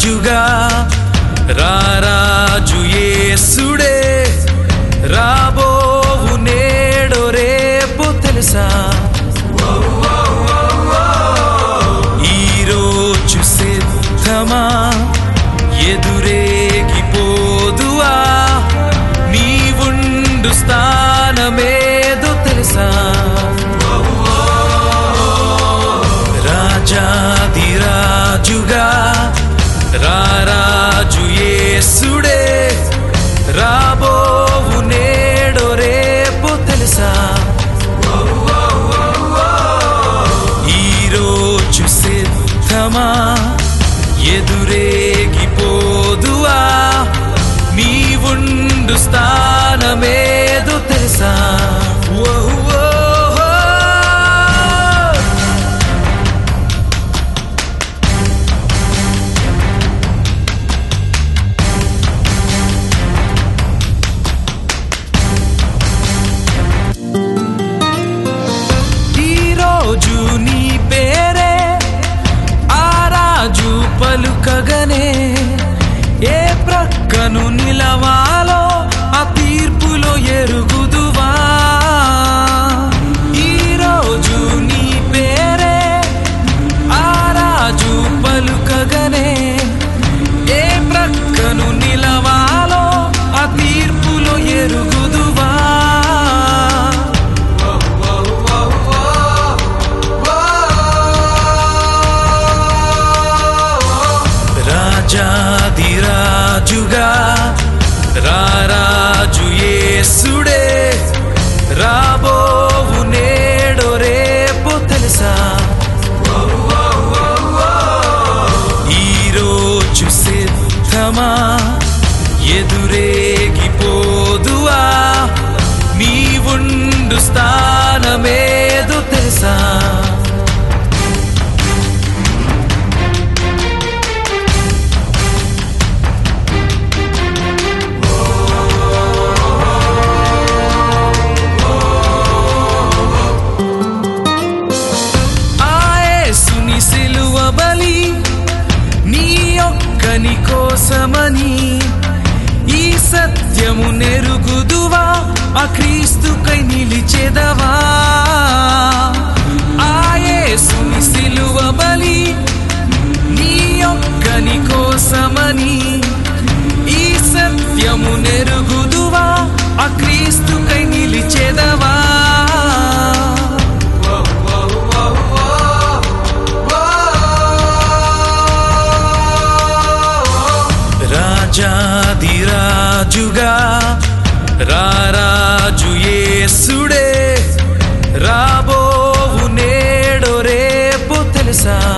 రాజుగా రారాజు యేసుడే రాబోవు నేడు రేపు తెలుసా ఈరోజు సిద్ధమా ఎదురేగిపోదువా నీవుండు స్థానమేదో తెలుసా రాజాదిరాజుగా రారాజు యేసుడే రాబోవు నేడు రేపు తెలుసా ఈరోజు సిద్ధమా ఎదురేగిపోదువా నీవుండు స్థానమేదో తెలుసా ఓహ్ ఓహ్ ఓహ్. ఈరోజు నీ పేరే ఆరాజు పలుకగనే ఏ ప్రక్కను నిలవాలో ఆ తీర్పులో ఎరుగుదువా ఈరోజు నీ పేరే ఆరాజు పలుకగనే ఏ ప్రక్కను నిలవాలో ఆ తీర్పులో ఎరుగుదువా రాజాదిరాజుగా రారాజు యేసుడే రాబోవు నేడు రేపు తెలుసా ఈరోజు సిద్ధమా ఎదురేగిపోదువా నీవుండు స్థానమేదో తెలుసా ఆయేసుని సిలువ బలి నీ ఒక్కని కోసమని ఈ సత్యము నెరుగుదువా ఆ క్రీస్తుకై నిలిచెదవా ఆయేసుని సిలువ బలి నీ ఒక్కని కోసమని ఈ సత్యము నెరుగుదువా ఆ క్రీస్తుకై నిలిచెదవా రాజాదిరాజుగా రారాజు యేసుడే రాబోవు నేడు రేపు తెలుసా